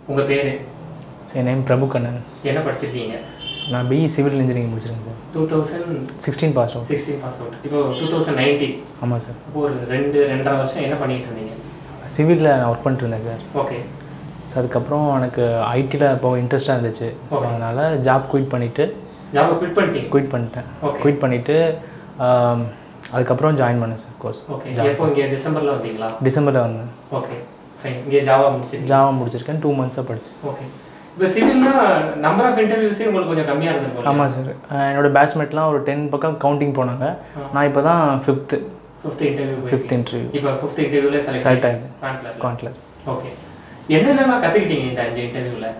உங்கள் பேர் sir name பிரபு கண்ணன் என்ன படிச்சிருக்கீங்க நான் பிஇ சிவில் இன்ஜினியரிங் முடிச்சிருக்கேன் sir two thousand sixteen pass out sixteen pass out இப்போ டூ தௌசண்ட் நைன்டீன் ஆமாம் சார் அப்போ ஒரு ரெண்டு ரெண்டரை வருஷம் என்ன பண்ணிட்டு இருந்தீங்க சிவிலில் நான் ஒர்க் பண்ணிட்டு இருந்தேன் சார் ஓகே ஸோ அதுக்கப்புறம் எனக்கு ஐடியில் போக இன்ட்ரெஸ்ட்டாக இருந்துச்சு ஸோ அதனால் ஜாப் குயிட் பண்ணிவிட்டு ஜாபை குவிட் பண்ணிட்டீங்க குயிட் பண்ணிட்டேன் Okay. குயிட் பண்ணிவிட்டு அதுக்கப்புறம் ஜாயின் பண்ணேன் சார் கோர்ஸ் ஓகே எப்போ இங்கே டிசம்பரில் வந்தீங்களா டிசம்பரில் வந்தேன் ஓகே ஃபைன் இங்கே ஜாவா முடிச்சிருக்கீங்க ஜாவா முடிச்சிருக்கேன் டூ மந்த்ஸாக படித்தேன் ஓகே இப்போ சிவில்னா நம்பர் ஆஃப் இன்டர்வியூஸே உங்களுக்கு கொஞ்சம் கம்மியாக இருந்திருக்கும் ஆமாம் சார் என்னோடய பேட்ச்மேட்லாம் ஒரு டென் பக்கம் கவுண்டிங் போனாங்க நான் இப்போ தான் fifth fifth interview fifth interview இப்போ ஃபிஃப்த் இன்டர்வியூவில் செலக்ட் செலக்ட் ஆகிது கான்ட்லாக்ட் கான்ட்லர் ஓகே என்னென்னலாம் கற்றுக்கிட்டீங்க இந்த அஞ்சு இன்டர்வியூவில்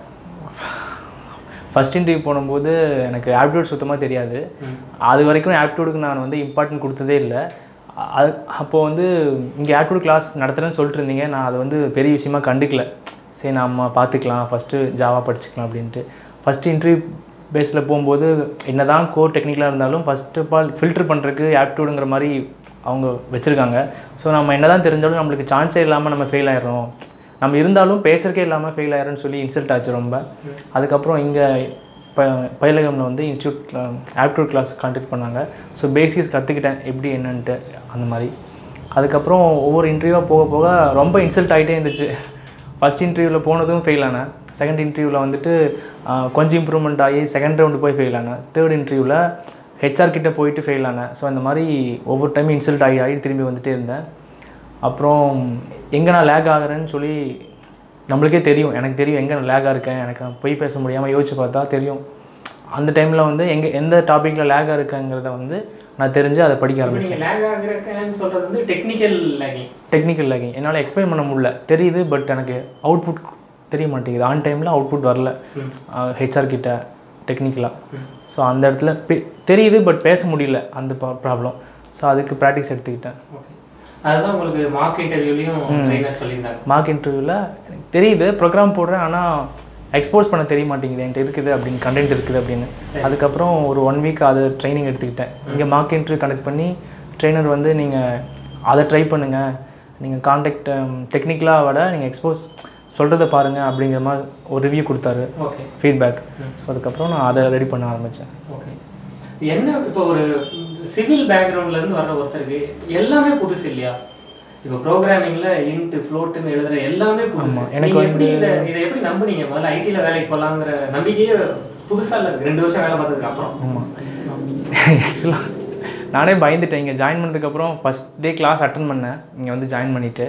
ஃபஸ்ட் இன்டர்வியூ போடும்போது எனக்கு ஆப்டிடியூட் சுத்தமாக தெரியாது ம் அது வரைக்கும் ஆப்டிடியூடுக்கு நான் வந்து இம்பார்ட்டன்ட் கொடுத்ததே இல்லை அது அப்போது வந்து இங்கே ஆப்டிடியூட் கிளாஸ் நடத்துகிறேன்னு சொல்லிட்டு இருந்தீங்க நான் அதை வந்து பெரிய விஷயமா கண்டுக்கல சரி நம்ம பார்த்துக்கலாம் ஃபஸ்ட்டு ஜாவா படிச்சுக்கலாம் அப்படின்ட்டு ஃபஸ்ட்டு இன்டர்வியூ பேஸில் போகும்போது என்ன தான் கோர் டெக்னிக்கலாக இருந்தாலும் ஃபஸ்ட் ஆஃப் ஆல் ஃபில்டர் பண்ணுறதுக்கு ஆப்டிடியூடுங்கிற மாதிரி அவங்க வச்சுருக்காங்க ஸோ நம்ம என்ன தான் தெரிஞ்சாலும் நம்மளுக்கு சான்ஸே இல்லாமல் நம்ம ஃபெயில் ஆயிடுறோம் நம்ம இருந்தாலும் பேசுறதுக்கே இல்லாமல் ஃபெயில் ஆயிடுறோன்னு சொல்லி இன்சல்ட் ஆச்சு ரொம்ப அதுக்கப்புறம் இங்கே ப பயிலகமில் வந்து இன்ஸ்டியூட் ஆப்டிடியூட் கிளாஸ் கான்டாக்ட் பண்ணாங்க ஸோ பேசிக்ஸ் கற்றுக்கிட்டேன் எப்படி என்னன்ட்டு அந்த மாதிரி அதுக்கப்புறம் ஒவ்வொரு இன்டர்வியூவாக போக போக ரொம்ப இன்சல்ட் ஆகிட்டே இருந்துச்சு ஃபஸ்ட் இன்டர்வியூவில் போனதும் ஃபெயில் ஆனேன் செகண்ட் இன்டர்வியூவில் வந்துட்டு ஆஹ், கொஞ்சம் இம்ப்ரூவ்மெண்ட் ஆகி செகண்ட் ரவுண்டு போய் ஃபெயில் ஆனேன் தேர்ட் இன்டர்வியூவில் ஹெச்ஆர் கிட்ட போயிட்டு ஃபெயில் ஆனேன் ஸோ அந்த மாதிரி ஒவ்வொரு டைம் இன்சல்ட் ஆகி ஆகி திரும்பி வந்துட்டே இருந்தேன் அப்புறம் எங்கே நான் லேக் ஆகுறேன்னு சொல்லி நம்மளுக்கே தெரியும் எனக்கு தெரியும் எங்கே நான் லேக்காக இருக்கேன் எனக்கு நான் பொய் பேச முடியாமல் யோசிச்சு பார்த்தா தெரியும் அந்த டைமில் வந்து எங்கே எந்த டாப்பிக்கில் லேக்காக இருக்கேங்கிறத வந்து நான் தெரிஞ்சு அதை படிக்க இப்போ ஆரம்பிச்சேன் நீங்கள் லேக் ஆகுறதுன்னு சொல்கிறது வந்து டெக்னிக்கல் லேகிங் டெக்னிக்கல் லேக்கிங் என்னால் எக்ஸ்பிளைன் பண்ண முடியல தெரியுது பட் எனக்கு அவுட்புட் தெரிய மாட்டேங்குது ஆன் டைமில் அவுட்புட் வரல ஹெச்ஆர் கிட்ட டெக்னிக்கலாக ஸோ அந்த இடத்துல பே- தெரியுது பட் பேச முடியல அந்த ப்ராப்ளம் ஸோ அதுக்கு ப்ராக்டிஸ் எடுத்துக்கிட்டேன் ஓகே அதுதான் உங்களுக்கு மார்க் இன்டர்வியூலையும் ட்ரைனர் சொல்லியிருந்தாங்க மார்க் இன்டர்வியூவில் எனக்கு தெரியுது ப்ரோக்ராம் போடுறேன் ஆனால் எக்ஸ்போஸ் பண்ண தெரிய மாட்டேங்குது என்கிட்ட இருக்குது அப்படின்னு கண்டென்ட் இருக்குது அப்படின்னு அதுக்கப்புறம் ஒரு ஒன் வீக் அது ட்ரைனிங் எடுத்துக்கிட்டேன் இங்கே மார்க் இன்டர்வியூ கண்டக்ட் பண்ணி ட்ரெயினர் வந்து நீங்கள் அதை ட்ரை பண்ணுங்கள் நீங்கள் காண்டாக்ட் டெக்னிக்கலாக விட நீங்கள் எக்ஸ்போஸ் சொல்கிறத பாருங்கள் அப்படிங்கிற மாதிரி ஒரு ரிவ்யூ கொடுத்தாரு ஓகே ஃபீட்பேக் ஸோ அதுக்கப்புறம் நான் அதை ரெடி பண்ண ஆரம்பித்தேன் ஓகே என்ன இப்போ ஒரு சிவில் பேக்ரவுண்ட்லேருந்து வர்ற ஒருத்தருக்கு எல்லாமே புதுசு இல்லையா இப்போ ப்ரோக்ராமிங்கில் இன்ட் ஃப்ளோட்டுன்னு எழுதுற எல்லாமே புதுசு எனக்கு எனக்கு எப்படி இதை இதை எப்படி நம்புனீங்க முதல்ல ஐடியில் வேலைக்கு போகலாங்கிற நம்பிக்கையே புதுசாக இல்லை ரெண்டு வருஷம் வேலை பார்த்ததுக்கு அப்புறம் ஆமாம் ஆக்சுவலாக நானே பயந்துட்டேன் இங்கே ஜாயின் பண்ணதுக்கப்புறம் ஃபஸ்ட் டே கிளாஸ் அட்டன் பண்ணேன் இங்கே வந்து ஜாயின் பண்ணிவிட்டு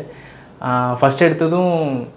ஃபஸ்ட் எடுத்ததும்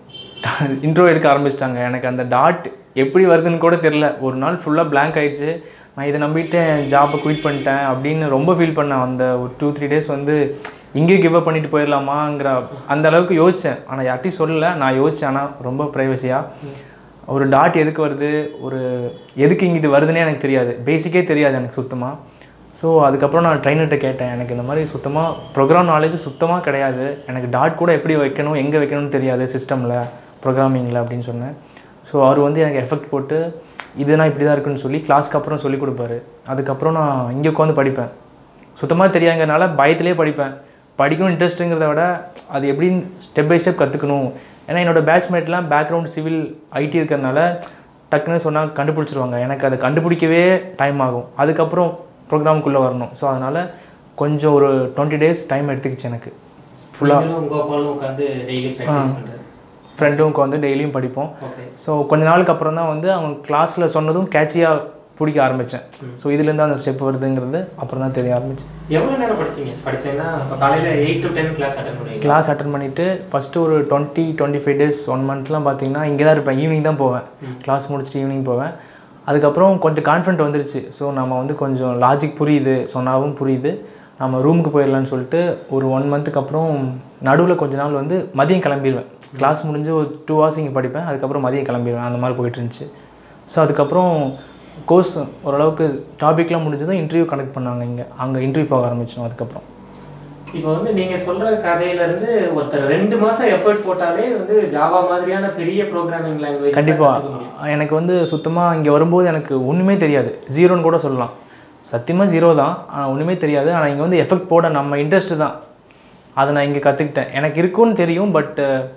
இன்ட்ரோ எடுக்க ஆரம்பிச்சிட்டாங்க எனக்கு அந்த டாட் எப்படி வருதுன்னு கூட தெரில ஒரு நாள் ஃபுல்லாக blank ஆயிடுச்சு நான் இதை நம்பிட்டு ஜாப்பை குயிட் பண்ணிட்டேன் அப்படின்னு ரொம்ப ஃபீல் பண்ணேன் அந்த ஒரு டூ த்ரீ டேஸ் வந்து இங்கேயே கிவ் அப் பண்ணிட்டு போயிடலாமாங்கிற அந்த அளவுக்கு யோசித்தேன் ஆனால் யார்ட்டையும் சொல்லலை நான் யோசித்தேன் ஆனால் ரொம்ப ப்ரைவசியாக ஒரு டாட் எதுக்கு வருது ஒரு எதுக்கு இங்கே இது வருதுன்னே எனக்கு தெரியாது பேசிக்கே தெரியாது எனக்கு சுத்தமாக ஸோ அதுக்கப்புறம் நான் ட்ரைனர்கிட்ட கேட்டேன் எனக்கு இந்த மாதிரி சுத்தமாக ப்ரோக்ராம் நாலேஜ் சுத்தமாக கிடையாது எனக்கு டாட் கூட எப்படி வைக்கணும் எங்கே வைக்கணும்னு தெரியாது சிஸ்டமில் ப்ரோக்ராமிங்கில் அப்படின்னு சொன்னேன் ஸோ அவர் வந்து எனக்கு எஃபெக்ட் போட்டு இதுனா இப்படி தான் இருக்குன்னு சொல்லி கிளாஸ்க்கு அப்புறம் சொல்லி கொடுப்பாரு அதுக்கப்புறம் நான் இங்கே உட்காந்து படிப்பேன் சுத்தமாக தெரியாங்கிறனால பயத்திலே படிப்பேன் படிக்கணும் இன்ட்ரெஸ்ட்டுங்கிறத விட அது எப்படின்னு ஸ்டெப் பை ஸ்டெப் கற்றுக்கணும் ஏன்னா என்னோடய பேட்ச்மேட்லாம் பேக்ரவுண்ட் சிவில் ஐடி இருக்கிறனால டக்குன்னு சொன்னால் கண்டுபிடிச்சிருவாங்க எனக்கு அதை கண்டுபிடிக்கவே டைம் ஆகும் அதுக்கப்புறம் ப்ரோக்ராமுக்குள்ளே வரணும் ஸோ அதனால் கொஞ்சம் ஒரு டுவெண்ட்டி டேஸ் டைம் எடுத்துக்கிச்சு எனக்கு ஃபுல்லாக நீங்களும் கோபாலும் உட்காந்து டெய்லி ப்ராக்டிஸ் பண்ணுறது ஃப்ரெண்டும் உட்காந்து டெய்லியும் படிப்போம் ஓகே ஸோ கொஞ்ச நாளுக்கு அப்புறம் தான் வந்து அவங்க கிளாஸில் சொன்னதும் கேட்சியாக பிடிக்க ஆரம்பித்தேன் ஸோ இதுலேருந்து அந்த ஸ்டெப் வருதுங்கிறது அப்புறம் தான் தெரிய ஆரம்பிச்சு எவ்வளோ நேரம் படிச்சீங்க படிச்சேன்னா இப்போ காலையில் eight to ten class attend பண்ணுவீங்க கிளாஸ் அட்டன் பண்ணிவிட்டு ஃபஸ்ட்டு ஒரு twenty twenty five days one மந்த்லாம் பார்த்தீங்கன்னா இங்கே தான் இருப்பேன் ஈவினிங் தான் போவேன் கிளாஸ் முடிச்சுட்டு ஈவினிங் போவேன் அதுக்கப்புறம் கொஞ்சம் கான்ஃபிடென்ட் வந்துருச்சு ஸோ நம்ம வந்து கொஞ்சம் லாஜிக் புரியுது சொன்னாவும் புரியுது நம்ம ரூமுக்கு போயிடலான்னு சொல்லிட்டு ஒரு ஒன் மந்த்துக்கு அப்புறம் நடுவில் கொஞ்ச நாள் வந்து மதியம் கிளம்பிடுவேன் கிளாஸ் முடிஞ்சு ஒரு டூ ஹவர்ஸ் இங்கே படிப்பேன் அதுக்கப்புறம் மதியம் கிளம்பிடுவேன் அந்த மாதிரி போயிட்டு இருந்துச்சு ஸோ அதுக்கப்புறம் கோர்ஸ் ஓரளவுக்கு டாபிக்லாம் முடிஞ்சதும் இன்டர்வியூ கனெக்ட் பண்ணாங்க இங்கே அங்கே இன்டர்வியூ போக ஆரம்பிச்சோம் அதுக்கப்புறம் இப்போ வந்து நீங்க சொல்ற கதையில இருந்து ஒருத்தர் ரெண்டு மாசம் எஃபர்ட் போட்டாலே வந்து ஜாவா மாதிரியான பெரிய ப்ரோக்ராமிங் லாங்குவேஜ் கண்டிப்பாக எனக்கு வந்து சுத்தமாக இங்கே வரும்போது எனக்கு ஒன்றுமே தெரியாது ஜீரோன்னு கூட சொல்லலாம் சத்தியமாக ஜீரோ தான் ஆனால் ஒன்றுமே தெரியாது ஆனால் இங்கே வந்து எஃபெக்ட் போட நம்ம இன்ட்ரெஸ்ட்டு தான் அதை நான் இங்கே கற்றுக்கிட்டேன் எனக்கு இருக்குன்னு தெரியும் பட்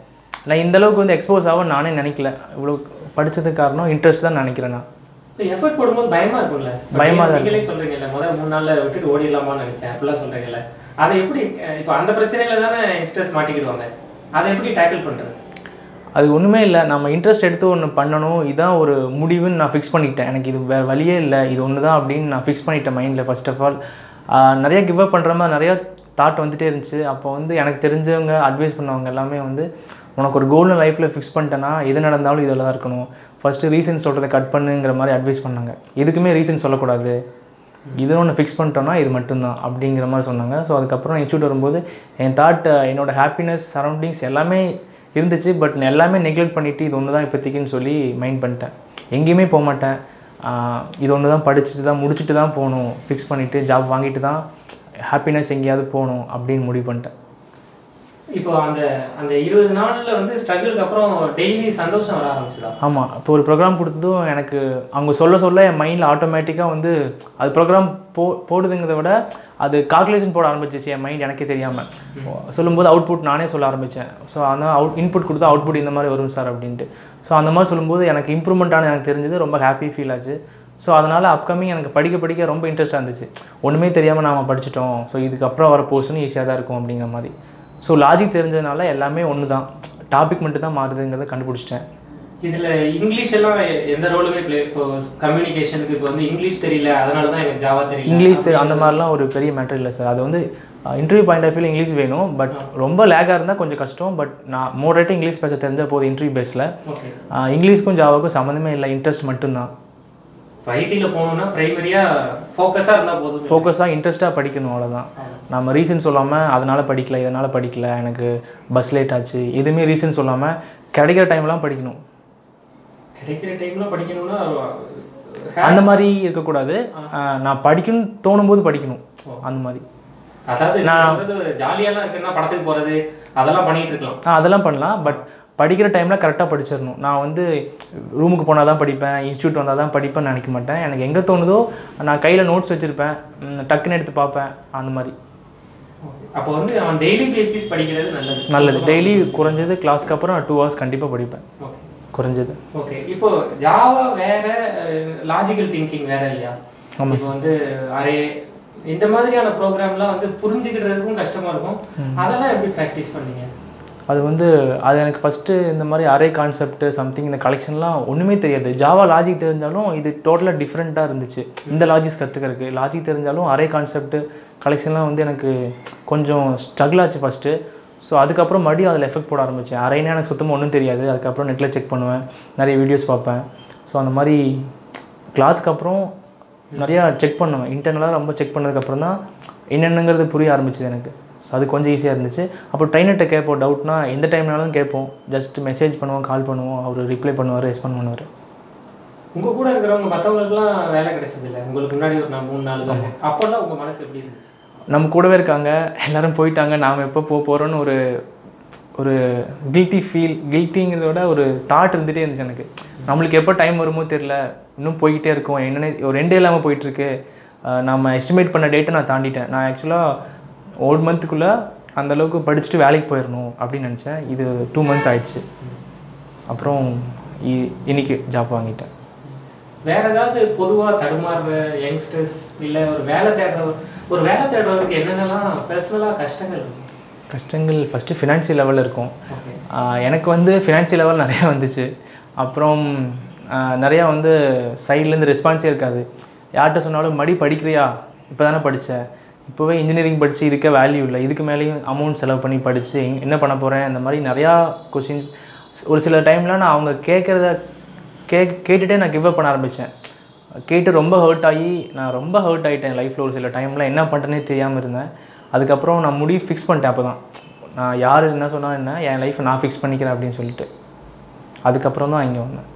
நான் இந்த அளவுக்கு வந்து எக்ஸ்போஸ் ஆக நானே நினைக்கல இவ்வளோ படித்ததுக்கு காரணம் இன்ட்ரெஸ்ட் தான் நினைக்கிறேன் நான் இப்போ எஃபர்ட் போடும்போது பயமா இருக்கும்ல இப்ப பயமா தான் நீங்களே சொல்றீங்கல்ல முதல் மூணு நாள்ல விட்டுட்டு ஓடிடலாமான்னு நினைச்சேன் அப்படிலாம் சொல்றீங்கல்ல அதை எப்படி அஹ் இப்போ அந்த பிரச்சனையில தானே யங்ஸ்டர்ஸ் மாட்டிக்கிடுவாங்க அதை எப்படி டேக்கிள் பண்றது அது ஒன்றுமே இல்லை நம்ம இன்ட்ரெஸ்ட் எடுத்து ஒன்று பண்ணணும் இதான் ஒரு முடிவுன்னு நான் ஃபிக்ஸ் பண்ணிட்டேன் எனக்கு இது வேறு வழியே இல்லை இது ஒன்று தான் அப்படின்னு நான் ஃபிக்ஸ் பண்ணிட்டேன் மைண்டில் ஃபர்ஸ்ட் ஆஃப் ஆல் நிறைய கிவ் அப் பண்ணுற மாதிரி நிறைய தாட் வந்துட்டே இருந்துச்சு அப்போ வந்து எனக்கு தெரிஞ்சவங்க அட்வைஸ் பண்ணவங்க எல்லாமே வந்து உனக்கு ஒரு கோல்னு லைஃப்பில் ஃபிக்ஸ் பண்ணிட்டேன்னா எது நடந்தாலும் இதில் தான் இருக்கணும் ஃபஸ்ட்டு ரீசன் சொல்கிறத கட் பண்ணுங்கிற மாதிரி அட்வைஸ் பண்ணாங்க எதுக்குமே ரீசன் சொல்லக்கூடாது இது ஒன்று ஃபிக்ஸ் பண்ணிட்டோன்னா இது மட்டும்தான் அப்படிங்கிற மாதிரி சொன்னாங்க ஸோ அதுக்கப்புறம் இன்ஸ்டியூட் வரும்போது என் தாட் என்னோட ஹாப்பினஸ் சரௌண்டிங்ஸ் எல்லாமே இருந்துச்சு பட் நான் எல்லாமே நெக்லெக்ட் பண்ணிவிட்டு இது ஒன்று தான் இப்போதைக்குன்னு சொல்லி மைண்ட் பண்ணிட்டேன் எங்கேயுமே போக மாட்டேன் ஆஹ் இது ஒன்று தான் படிச்சுட்டு தான் முடிச்சுட்டு தான் போகணும் ஃபிக்ஸ் பண்ணிவிட்டு ஜாப் வாங்கிட்டு தான் ஹாப்பினஸ் எங்கேயாவது போகணும் அப்படின்னு முடிவு பண்ணிட்டேன் இப்போ அந்த அந்த இருபது நாள்ல வந்து ஸ்ட்ரகிளுக்கு அப்புறம் டெய்லி சந்தோஷம் வர ஆரம்பிச்சுதா ஆமாம் இப்போ ஒரு ப்ரோக்ராம் கொடுத்ததும் எனக்கு அவங்க சொல்ல சொல்ல என் மைண்டில் ஆட்டோமேட்டிக்காக வந்து அது ப்ரோக்ராம் போ போடுதுங்கிறத விட அது கால்குலேஷன் போட ஆரம்பிச்சிச்சு என் மைண்ட் எனக்கே தெரியாமல் சொல்லும்போது அவுட்புட் நானே சொல்ல ஆரம்பித்தேன் ஸோ அந்த அவுட் இன்புட் கொடுத்தா அவுட்புட் இந்த மாதிரி வரும் சார் அப்படின்ட்டு ஸோ அந்த மாதிரி சொல்லும்போது எனக்கு இம்ப்ரூவ்மெண்ட்டான எனக்கு தெரிஞ்சது ரொம்ப ஹாப்பி ஃபீல் ஆச்சு ஸோ அதனால் அப்கமிங் எனக்கு படிக்க படிக்க ரொம்ப இன்ட்ரெஸ்ட்டாக இருந்துச்சு ஒன்றுமே தெரியாமல் நாம படிச்சிட்டோம் ஸோ இதுக்கப்புறம் வர போர்ஷன் ஈஸியாக தான் இருக்கும் அப்படிங்கிற மாதிரி ஸோ லாஜிக் தெரிஞ்சதுனால எல்லாமே ஒன்று தான் டாபிக் மட்டும் தான் மாறுதுங்கிறத கண்டுபிடிச்சிட்டேன் இதுல இங்கிலீஷ் எல்லாம் எ- எந்த ரோலுமே பிளே இப்போ கம்யூனிகேஷனுக்கு இப்போ வந்து இங்கிலீஷ் தெரியல அதனால தான் எனக்கு ஜாவா தெரியல இங்கிலீஷ் தெ- அந்த மாதிரிலாம் ஒரு பெரிய மேட்டர் இல்லை சார் அது வந்து interview point of view English வேணும் பட் ரொம்ப லேக்காக இருந்தால் கொஞ்சம் கஷ்டம் பட் நான் மோடரேட்டாக இங்கிலீஷ் பேச தெரிஞ்ச போது இன்டர்வியூ பேஸில் ஓகே இங்கிலீஷ்க்கும் ஜாவாவுக்கும் சம்மந்தமே இல்லை இன்ட்ரெஸ்ட் மட்டும்தான் இப்போ ஐடியில் போகணும்னா பிரைமரியா ஃபோக்கஸாக இருந்தால் போதும் ஃபோக்கஸாக இன்ட்ரெஸ்ட்டாக படிக்கணும் அவ்வளோதான் நம்ம ரீசன் சொல்லாமல் அதனால் படிக்கல இதனால் படிக்கல எனக்கு பஸ் லேட் ஆச்சு எதுவுமே ரீசன் சொல்லாமல் கிடைக்கிற டைம்லாம் படிக்கணும் கிடைக்கிற டைம்ல படிக்கணும்னா அந்த மாதிரி இருக்கக்கூடாது ஆஹ் நான் படிக்கணும்னு தோணும் போது படிக்கணும் அந்த மாதிரி அதாவது நான் சொல்றது ஜாலியாலாம் இருக்குன்னா படத்துக்கு போறது அதெல்லாம் பண்ணிட்டு இருக்கலாம் ஆ அதெல்லாம் பண்ணலாம் பட் படிக்கிற டைமில் கரெக்டாக படிச்சிடணும் நான் வந்து ரூமுக்கு போனால் தான் படிப்பேன் இன்ஸ்டியூட் வந்தால் தான் படிப்பேன்னு நினைக்க மாட்டேன் எனக்கு எங்கே தோணுதோ நான் கையில் நோட்ஸ் வச்சுருப்பேன் ம், டக்குன்னு எடுத்து பார்ப்பேன் அந்த மாதிரி அப்போ வந்து அவன் டெய்லி பேசிஸ் படிக்கிறது நல்லது நல்லது டெய்லி குறைஞ்சது கிளாஸ்க்கு அப்புறம் டூ ஹவர்ஸ் கண்டிப்பாக படிப்பேன் ஓகே குறைஞ்சது ஓகே இப்போ ஜாவா வேற லாஜிக்கல் திங்கிங் வேற இல்லையா இப்போ வந்து அரே இந்த மாதிரியான ப்ரோக்ராம்லாம் வந்து புரிஞ்சுக்கிறதுக்கும் கஷ்டமா இருக்கும் அதெல்லாம் எப்படி ப்ராக்டிஸ் பண்ணீங்க அது வந்து அது எனக்கு ஃபஸ்ட்டு இந்த மாதிரி அரே கான்செப்ட் சம்திங் இந்த கலெக்ஷன்லாம் ஒன்றுமே தெரியாது ஜாவா லாஜிக் தெரிஞ்சாலும் இது டோட்டலாக டிஃப்ரெண்ட்டாக இருந்துச்சு இந்த லாஜிக்ஸ் கற்றுக்கிறதுக்கு லாஜிக் தெரிஞ்சாலும் அரே கான்செப்ட் கலெக்ஷன்லாம் வந்து எனக்கு கொஞ்சம் ஸ்ட்ரகிள் ஆச்சு ஃபஸ்ட்டு ஸோ அதுக்கப்புறம் மறுபடியும் அதில் எஃபெக்ட் போட ஆரம்பித்தேன் அரேனா எனக்கு சுத்தமாக ஒன்றும் தெரியாது அதுக்கப்புறம் நெட்டில் செக் பண்ணுவேன் நிறைய வீடியோஸ் பார்ப்பேன் ஸோ அந்த மாதிரி கிளாஸ்க்கு அப்புறம் நிறையா செக் பண்ணுவேன் இன்டர்னலாக ரொம்ப செக் பண்ணதுக்கப்புறம் தான் என்னென்னங்கிறது புரிய ஆரம்பிச்சது எனக்கு ஸோ அது கொஞ்சம் ஈஸியாக இருந்துச்சு அப்புறம் ட்ரைனர்கிட்ட கேட்போம் டவுட்னா எந்த டைம்னாலும் கேட்போம் ஜஸ்ட் மெசேஜ் பண்ணுவோம் கால் பண்ணுவோம் அவர் ரிப்ளை பண்ணுவார் ரெஸ்பாண்ட் பண்ணுவார் உங்க கூட இருக்கிறவங்க மற்றவங்களுக்குலாம் வேலை கிடைச்சது இல்லை உங்களுக்கு முன்னாடி ஒரு நான் மூணு நாலு பேர் அப்போல்லாம் உங்க மனசு எப்படி இருந்துச்சு நம்ம கூடவே இருக்காங்க எல்லாரும் போயிட்டாங்க நாம் எப்போ போக போகிறோன்னு ஒரு ஒரு கில்ட்டி ஃபீல் கில்ட்டிங்கிறத விட ஒரு தாட் இருந்துகிட்டே இருந்துச்சு எனக்கு நம்மளுக்கு எப்போ டைம் வருமோ தெரில இன்னும் போய்கிட்டே இருக்கோம் என்னென்ன ஒரு ரெண்டே இல்லாமல் போயிட்டுருக்கு நம்ம எஸ்டிமேட் பண்ண டேட்டை நான் தாண்டிட்டேன் நான் ஆக்சுவலாக ஓல்ட் மந்த்துக்குள்ளே அந்தளவுக்கு படிச்சுட்டு வேலைக்கு போயிடணும் அப்படின்னு நினச்சேன் இது டூ மந்த்ஸ் ஆயிடுச்சு அப்புறம் இ- இன்னைக்கு ஜாப் வாங்கிட்டேன் வேற ஏதாவது பொதுவா தடுமாறுற யங்ஸ்டர்ஸ் இல்ல ஒரு வேலை தேடுறவர் ஒரு வேலை தேடுறவருக்கு என்னென்னலாம் பர்சனலா கஷ்டங்கள் இருக்கு கஷ்டங்கள் ஃபஸ்ட்டு ஃபினான்ஷியல் லெவலில் இருக்கும் ஓகே ஆஹ் எனக்கு வந்து ஃபினான்ஷியல் லெவல் நிறையா வந்துச்சு அப்புறம் ஆஹ் நிறையா வந்து சைட்லேருந்து ரெஸ்பான்ஸே இருக்காது யார்கிட்ட சொன்னாலும் மடி படிக்கிறியா இப்போ தானே படித்தேன் இப்போவே இன்ஜினியரிங் படித்து இருக்க வேல்யூ இல்லை இதுக்கு மேலேயும் அமௌண்ட் செலவு பண்ணி படித்து என்ன பண்ண போகிறேன் இந்த மாதிரி நிறையா கொஷின்ஸ் ஒரு சில டைமில் நான் அவங்க கேட்குறத கே கேட்டுகிட்டே நான் கிவ் அப் பண்ண ஆரம்பித்தேன் கேட்டு ரொம்ப ஹர்ட் ஆகி நான் ரொம்ப ஹர்ட் ஆகிட்டேன் லைஃப்பில் ஒரு சில டைமில் என்ன பண்ணுறேனே தெரியாமல் இருந்தேன் அதுக்கப்புறம் நான் முடிவு ஃபிக்ஸ் பண்ணிட்டேன் அப்போ தான் நான் யார் என்ன சொன்னாலும் என்ன என் லைஃப்பை நான் ஃபிக்ஸ் பண்ணிக்கிறேன் அப்படின்னு சொல்லிட்டு அதுக்கப்புறம் தான் இங்கே வந்தேன்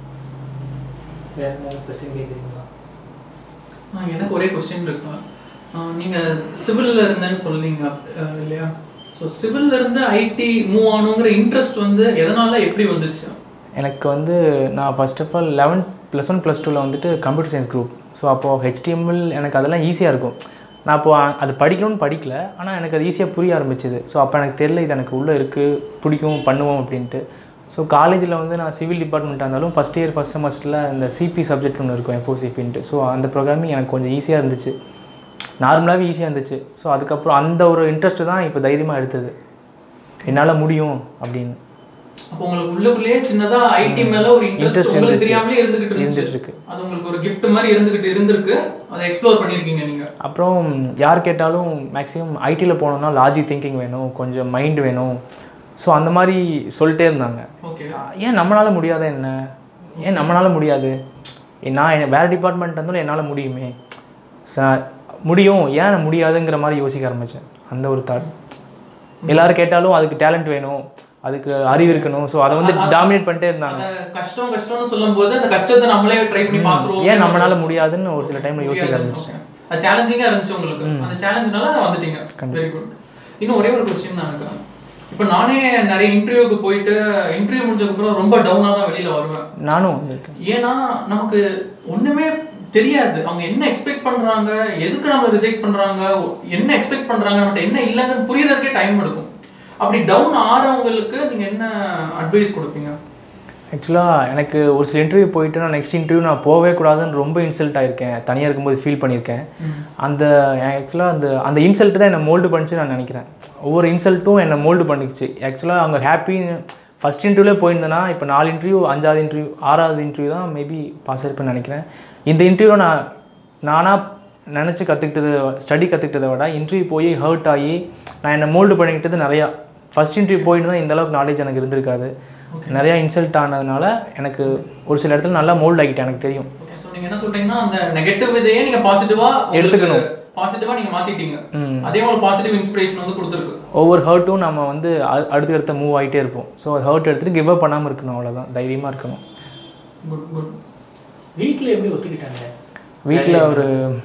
வேற ஏதாவது கொஸ்டின் கேட்குறீங்களா ஆ, எனக்கு ஒரே கொஸ்டின் இருக்கு ஆ, நீங்க சிவில்ல இருந்தேன்னு சொல்றீங்க அஹ், இல்லையா ஸோ சிவில்ல இருந்து ஐடி மூவ் ஆகணுங்கிற இன்ட்ரெஸ்ட் வந்து எதனால எப்படி வந்துச்சு எனக்கு வந்து நான் first of all eleventh plus one plus டூவில் வந்துட்டு கம்ப்யூட்டர் சயின்ஸ் குரூப் ஸோ அப்போது ஹெச்டிஎம்எல் எனக்கு அதெல்லாம் ஈஸியாக இருக்கும் நான் இப்போ அது படிக்கணும்னு படிக்கல ஆனால் எனக்கு அது ஈஸியாக புரிய ஆரம்பிச்சுது ஸோ அப்போ எனக்கு தெரியல இது எனக்கு உள்ளே இருக்குது பிடிக்கும் பண்ணுவோம் அப்படின்ட்டு ஸோ காலேஜில் வந்து நான் சிவில் டிபார்ட்மெண்ட்டாக இருந்தாலும் ஃபஸ்ட் இயர் ஃபஸ்ட் செமஸ்டரில் இந்த சிபி சப்ஜெக்ட் ஒன்று இருக்கும் எஃப்ஓசிபின்ட்டு ஸோ அந்த ப்ரோக்ராமிங் எனக்கு கொஞ்சம் ஈஸியாக இருந்துச்சு நார்மலாகவே ஈஸியாக இருந்துச்சு ஸோ அதுக்கப்புறம் அந்த ஒரு இன்ட்ரெஸ்ட்டு தான் இப்போ தைரியமாக எடுத்தது என்னால் முடியும் அப்படின்னு அப்போ உங்களுக்கு உள்ளுக்குள்ளேயே சின்னதா ஐடி மேல ஒரு இன்ட்ரெஸ்ட் Interest உங்களுக்கு இருந்துச்சு. தெரியாமலே இருந்துகிட்டு இருந்துட்டு இருந்துச்சு இருக்கு. அது உங்களுக்கு ஒரு gift மாதிரி இருந்துகிட்டு இருந்திருக்கு அதை எக்ஸ்ப்ளோர் பண்ணிருக்கீங்க நீங்க அப்புறம் யார் கேட்டாலும் மேக்ஸிமம் ஐடியில் போனோம்னா லாஜிக் திங்கிங் வேணும் கொஞ்சம் மைண்ட் வேணும் ஸோ அந்த மாதிரி சொல்லிட்டே இருந்தாங்க ஓகே ஏன் நம்மளால் முடியாத என்ன ஏன் நம்மளால் முடியாது ஏ, நான் என்ன- வேறு டிபார்ட்மெண்ட் இருந்தாலும் என்னால் முடியுமே ச- முடியும் ஏன் முடியாதுங்கிற மாதிரி யோசிக்க ஆரம்பித்தேன் அந்த ஒரு தாட் எல்லாரும் கேட்டாலும் அதுக்கு டேலண்ட் வேணும் அதுக்கு அறிவு இருக்கணும் ஸோ அதை வந்து டாமினேட் பண்ணிட்டே இருந்தாங்க அத கஷ்டம் கஷ்டம்னு சொல்லும்போது அந்த கஷ்டத்தை நம்மளே ட்ரை பண்ணி பாத்துருவோம் ஏன் நம்மளால முடியாதுன்னு ஒரு சில டைமில் யோசிக்க ஆரம்பிச்சிட்டேன் அது சேலஞ்சிங்கா இருந்துச்சு உங்களுக்கு அந்த சேலஞ்சினால வந்துட்டீங்க வெரி குட் இன்னும் ஒரே ஒரு கொஸ்டின் தான் எனக்கு இப்போ நானே நிறைய இன்டர்வியூக்கு போயிட்டு இன்டர்வியூ முடிஞ்சதுக்கப்புறம் ரொம்ப டவுனாக தான் வெளியில வருவேன் நானும் வந்திருக்கேன் ஏன்னா நமக்கு ஒண்ணுமே தெரியாது அவங்க என்ன எக்ஸ்பெக்ட் பண்றாங்க எதுக்கு நம்மள ரிஜெக்ட் பண்றாங்க என்ன எக்ஸ்பெக்ட் பண்றாங்க நம்மகிட்ட என்ன இல்லைன்னு புரியறதுக்கே டைம் எடுக்கும் அப்படி டவுன் ஆறவங்களுக்கு நீங்க என்ன அட்வைஸ் கொடுப்பீங்க ஆக்சுவலாக எனக்கு ஒரு சில இன்டர்வியூ போயிட்டு நான் நெக்ஸ்ட் இன்டர்வியூ நான் போகவே கூடாதுன்னு ரொம்ப இன்சல்ட் ஆயிருக்கேன் தனியாக இருக்கும்போது ஃபீல் பண்ணியிருக்கேன் அந்த ஆக்சுவலாக அந்த அந்த இன்சல்ட் தான் என்னை மோல்டு பண்ணிச்சு நான் நினைக்கிறேன் ஒவ்வொரு இன்சல்ட்டும் என்னை மோல்டு பண்ணிச்சு ஆக்சுவலாக அவங்க ஹாப்பின்னு ஃபஸ்ட் இன்டர்வியூலே போயிருந்தேன்னா இப்போ நாலு இன்டர்வியூ அஞ்சாவது இன்டர்வியூ ஆறாவது இன்டர்வியூ தான் மேபி பாஸ் ஆயிருப்பேன்னு நினைக்கிறேன் இந்த இன்டர்வியூ நான் நானாக நினச்சி கற்றுக்கிட்டது ஸ்டடி கற்றுக்கிட்டதை விட இன்டர்வியூ போய் ஹர்ட் ஆகி நான் என்னை மோல்டு பண்ணிக்கிட்டது நிறையா ஃபஸ்ட் இன்டர்வியூ போயிட்டு தான் இந்த அளவுக்கு நாலேஜ் எனக்கு இருந்திருக்காது நிறையா இன்சல்ட் ஆனதுனால எனக்கு ஒரு சில இடத்துல நல்லா மோல்ட் ஆகிட்டேன் எனக்கு தெரியும் ஓகே ஸோ நீங்க என்ன சொல்றீங்கன்னா அந்த நெகட்டிவ் இதையே நீங்க பாசிட்டிவா எடுத்துக்கணும். பாசிட்டிவா நீங்க மாத்திட்டீங்க அதே உங்களுக்கு பாசிட்டிவ் இன்ஸ்பிரேஷன் வந்து கொடுத்துருக்கு ஒவ்வொரு ஹர்ட்டும் நம்ம வந்து அ- அடுத்தடுத்த மூவ் ஆகிட்டே இருப்போம் ஸோ ஹர்ட் எடுத்துகிட்டு கிவ் அப் பண்ணாமல் இருக்கணும் அவ்வளோதான் தைரியமாக இருக்கணும் குட் குட் வீட்டில் எப்படி ஒத்துக்கிட்டாங்க வீட்டில் ஒரு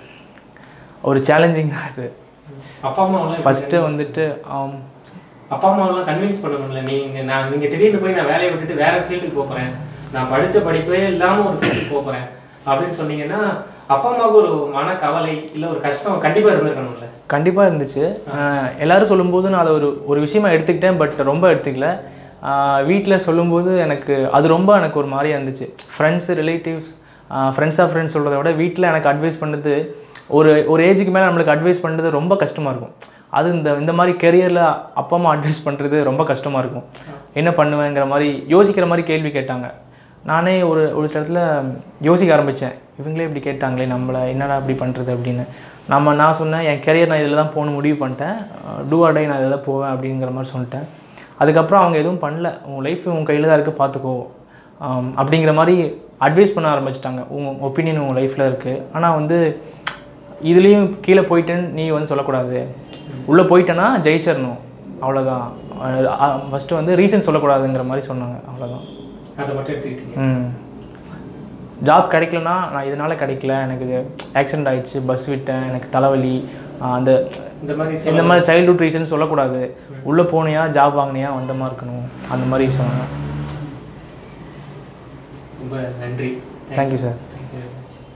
ஒரு சேலஞ்சிங் தான் அது அப்பா அம்மாவெல்லாம் ஃபஸ்ட்டு வந்துட்டு ஆம், அப்பா அம்மாவெல்லாம் கன்வின்ஸ் பண்ணணும்ல நீங்க நான் நீங்க திடீர்னு போய் நான் வேலையை விட்டுட்டு வேற ஃபீல்டுக்கு போறேன் நான் படிச்ச படிப்பே இல்லாம ஒரு ஃபீல்டுக்கு போறேன் அப்படின்னு சொன்னீங்கன்னா அப்பா அம்மாவுக்கு ஒரு மன கவலை இல்ல ஒரு கஷ்டம் கண்டிப்பா இருந்திருக்கணும்ல கண்டிப்பாக இருந்துச்சு ஆஹ் எல்லாரும் சொல்லும்போது நான் அதை ஒரு ஒரு விஷயமா எடுத்துக்கிட்டேன் பட் ரொம்ப எடுத்துக்கல வீட்டில் சொல்லும்போது எனக்கு அது ரொம்ப எனக்கு ஒரு மாதிரியா இருந்துச்சு friends relatives friends of friends சொல்கிறத விட வீட்டில் எனக்கு அட்வைஸ் பண்ணது ஒரு ஒரு ஏஜுக்கு மேலே நம்மளுக்கு அட்வைஸ் பண்ணுறது ரொம்ப கஷ்டமாக இருக்கும் அது இந்த இந்த மாதிரி கெரியரில் அப்பா அம்மா அட்வைஸ் பண்ணுறது ரொம்ப கஷ்டமாக இருக்கும் என்ன பண்ணுவேங்கிற மாதிரி யோசிக்கிற மாதிரி கேள்வி கேட்டாங்க நானே ஒரு ஒரு சில இடத்துல யோசிக்க ஆரம்பித்தேன் இவங்களே இப்படி கேட்டாங்களே நம்மளை என்னடா இப்படி பண்ணுறது அப்படின்னு நம்ம நான் சொன்னேன் என் கெரியர் நான் இதில் தான் போகணும் முடிவு பண்ணிட்டேன் டூ அடை நான் இதில் தான் போவேன் அப்படிங்கிற மாதிரி சொல்லிட்டேன் அதுக்கப்புறம் அவங்க எதுவும் பண்ணல உன் லைஃப் உன் கையில் தான் இருக்குது பார்த்துக்கோ ஆம், அப்படிங்கிற மாதிரி அட்வைஸ் பண்ண ஆரம்பிச்சிட்டாங்க உன் ஒப்பீனியன் உன் லைஃப்பில் இருக்குது ஆனால் வந்து இதுலேயும் கீழே போயிட்டேன்னு நீ வந்து சொல்லக்கூடாது உள்ளே போயிட்டேன்னா ஜெயிச்சிடணும் அவ்வளோதான் ஃபஸ்ட்டு வந்து ரீசன் சொல்லக்கூடாதுங்கிற மாதிரி சொன்னாங்க அவ்வளோதான் அதை மட்டும் எடுத்துக்கிட்டீங்க ம் ஜாப் கிடைக்கலனா நான் இதனால் கிடைக்கல எனக்கு ஆக்சிடென்ட் ஆயிடுச்சு பஸ் விட்டேன் எனக்கு தலைவலி ஆஹ் அந்த இந்த மாதிரி இந்த மாதிரி சைல்ட்ஹுட் ரீசன் சொல்லக்கூடாது உள்ளே போனியா ஜாப் வாங்கினியா வந்தமா இருக்கணும் அந்த மாதிரி சொன்னாங்க ரொம்ப நன்றி thank you sir thank you very much